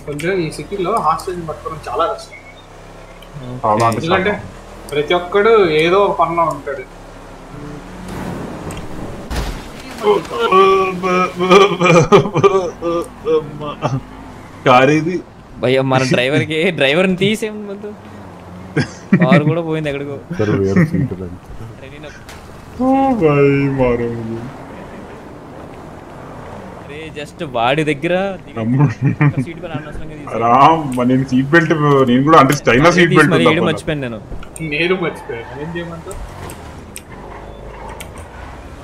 కొంచెం ఈ సిటీలో హాస్టల్ పట్టుకోవడం చాలా కష్టం చాలా అంటే ఎందుకంటే ప్రతి ఒక్కడు ఏదో ఒక పనిలో ఉంటాడు కార్ ఇది భయ్య మన డ్రైవర్ కి డ్రైవర్ ని తీసేం వద్దు కారు కూడా పోయింది ఎక్కడికో సరే వేరే సీట్ ట్రైన్ భాయ్ మారే అరే జస్ట్ వాడి దగ్గర అమ్ముడు. సీట్ పైన అనవసరంగా తీసి- రామ్ మరి నేను సీట్ బెల్ట్ నేను కూడా అంటే చైనా సీట్ తీసి బెల్ట్ మరి ఉందా ఏడు పైన? మర్చిపోయాను నేను నేను మర్చిపోయాను ఏం చేయమంటావు